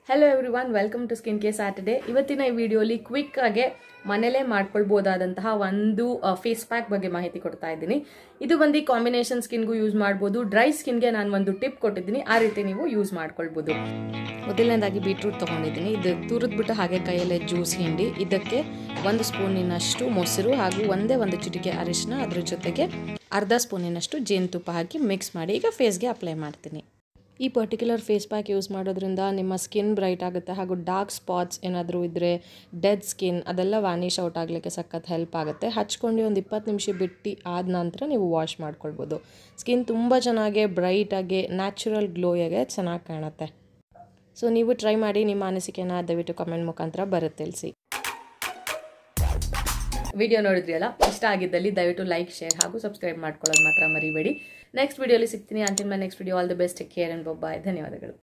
hello everyone welcome to skin care Saturday ಇವತ್ತಿನ ಈ ವಿಡಿಯೋಲಿ ಕ್ವಿಕ್ ಆಗಿ ಮನೇಲೇ ಮಾಡ್ಕೊಳ್ಬೋದಾದಂತಹ ಒಂದು ಫೇಸ್ ಪ್ಯಾಕ್ ಬಗ್ಗೆ ಮಾಹಿತಿ ಕೊಡ್ತಾ ಇದ್ದೀನಿ ಇದು ಬಂದು ಕಾಂಬಿನೇಷನ್ ಸ್ಕಿನ್ಗೂ ಯೂಸ್ ಮಾಡ್ಬೋದು ಡ್ರೈ ಸ್ಕಿನ್ಗೆ ನಾನು ಒಂದು ಟಿಪ್ ಕೊಟ್ಟಿದ್ದೀನಿ ಆ ರೀತಿ ನೀವು ಯೂಸ್ ಮಾಡ್ಕೊಳ್ಬೋದು ಮೊದಲನೇದಾಗಿ ಬೀಟ್ರೂಟ್ ತೊಗೊಂಡಿದ್ದೀನಿ ಇದು ತುರಿದ್ಬಿಟ್ಟು ಹಾಗೆ ಕೈಯಲ್ಲೇ ಜ್ಯೂಸ್ ಹಿಂಡಿ ಇದಕ್ಕೆ ಒಂದು ಸ್ಪೂನಿನಷ್ಟು ಮೊಸರು ಹಾಗೂ ಒಂದೇ ಒಂದು ಚಿಟಿಕೆ ಅರಿಶಿನ ಅದ್ರ ಜೊತೆಗೆ ಅರ್ಧ ಸ್ಪೂನಿನಷ್ಟು ಜೇನುತುಪ್ಪ ಹಾಕಿ ಮಿಕ್ಸ್ ಮಾಡಿ ಈಗ ಫೇಸ್ಗೆ ಅಪ್ಲೈ ಮಾಡ್ತೀನಿ ಈ ಪರ್ಟಿಕ್ಯುಲರ್ ಫೇಸ್ ಪ್ಯಾಕ್ ಯೂಸ್ ಮಾಡೋದ್ರಿಂದ ನಿಮ್ಮ ಸ್ಕಿನ್ ಬ್ರೈಟ್ ಆಗುತ್ತೆ ಹಾಗೂ ಡಾರ್ಕ್ ಸ್ಪಾಟ್ಸ್ ಏನಾದರೂ ಇದ್ದರೆ ಡೆಡ್ ಸ್ಕಿನ್ ಅದೆಲ್ಲ ವ್ಯಾನಿಷ್ ಔಟ್ ಆಗಲಿಕ್ಕೆ ಸಖತ್ ಹೆಲ್ಪ್ ಆಗುತ್ತೆ ಹಚ್ಕೊಂಡು ಒಂದು ಇಪ್ಪತ್ತು ನಿಮಿಷ ಬಿಟ್ಟು ಆದ ನಂತರ ನೀವು ವಾಶ್ ಮಾಡ್ಕೊಳ್ಬೋದು ಸ್ಕಿನ್ ತುಂಬ ಚೆನ್ನಾಗಿ ಬ್ರೈಟಾಗಿ ನ್ಯಾಚುರಲ್ ಗ್ಲೋಯಾಗೆ ಚೆನ್ನಾಗಿ ಕಾಣುತ್ತೆ ಸೊ ನೀವು ಟ್ರೈ ಮಾಡಿ ನಿಮ್ಮ ಅನಿಸಿಕೆನ ದಯವಿಟ್ಟು ಕಮೆಂಟ್ ಮುಖಾಂತರ ಬರುತ್ತೆ ತಿಳಿಸಿ ವಿಡಿಯೋ ನೋಡಿದ್ರಿ ಅಲ್ಲ ಇಷ್ಟ ಆಗಿದ್ದಲ್ಲಿ ದಯವಿಟ್ಟು ಲೈಕ್ ಶೇರ್ ಹಾಗೂ ಸಬ್ಸ್ಕ್ರೈಬ್ ಮಾಡ್ಕೊಳ್ಳೋದು ಮಾತ್ರ ಮರಿಬೇಡಿ ನೆಕ್ಸ್ಟ್ ವಿಡಿಯೋಲಿ ಸಿಗ್ತೀನಿ until my next video all the best care and bye ಧನ್ಯವಾದಗಳು